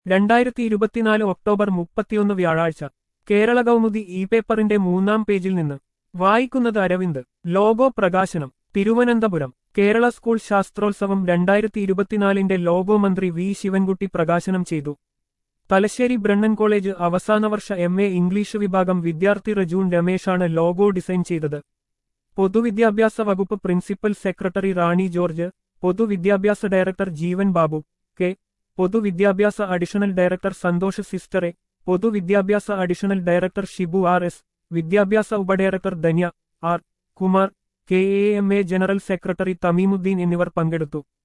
രണ്ടായിരത്തി ഇരുപത്തിനാല് ഒക്ടോബർ മുപ്പത്തിയൊന്ന് വ്യാഴാഴ്ച കേരള കൗമുദി ഇ പേപ്പറിന്റെ മൂന്നാം പേജിൽ നിന്ന് വായിക്കുന്നത് അരവിന്ദ് ലോഗോ പ്രകാശനം തിരുവനന്തപുരം കേരള സ്കൂൾ ശാസ്ത്രോത്സവം രണ്ടായിരത്തി ഇരുപത്തിനാലിന്റെ ലോഗോ മന്ത്രി വി ശിവൻകുട്ടി പ്രകാശനം ചെയ്തു തലശ്ശേരി ബ്രണ്ണൻ കോളേജ് അവസാനവർഷ എം എ ഇംഗ്ലീഷ് വിഭാഗം വിദ്യാർത്ഥി റജൂൺ രമേശാണ് ലോഗോ ഡിസൈൻ ചെയ്തത് പൊതുവിദ്യാഭ്യാസ വകുപ്പ് പ്രിൻസിപ്പൽ സെക്രട്ടറി റാണി ജോർജ് പൊതുവിദ്യാഭ്യാസ ഡയറക്ടർ ജീവൻ ബാബു കെ പൊതുവിദ്യാഭ്യാസ അഡീഷണൽ ഡയറക്ടർ സന്തോഷ് സിസ്റ്ററെ പൊതുവിദ്യാഭ്യാസ additional director Shibu R S വിദ്യാഭ്യാസ ഉപഡയറക്ടർ Dhanya R Kumar K A M A general secretary Thamimuddin എന്നിവർ പങ്കെടുത്തു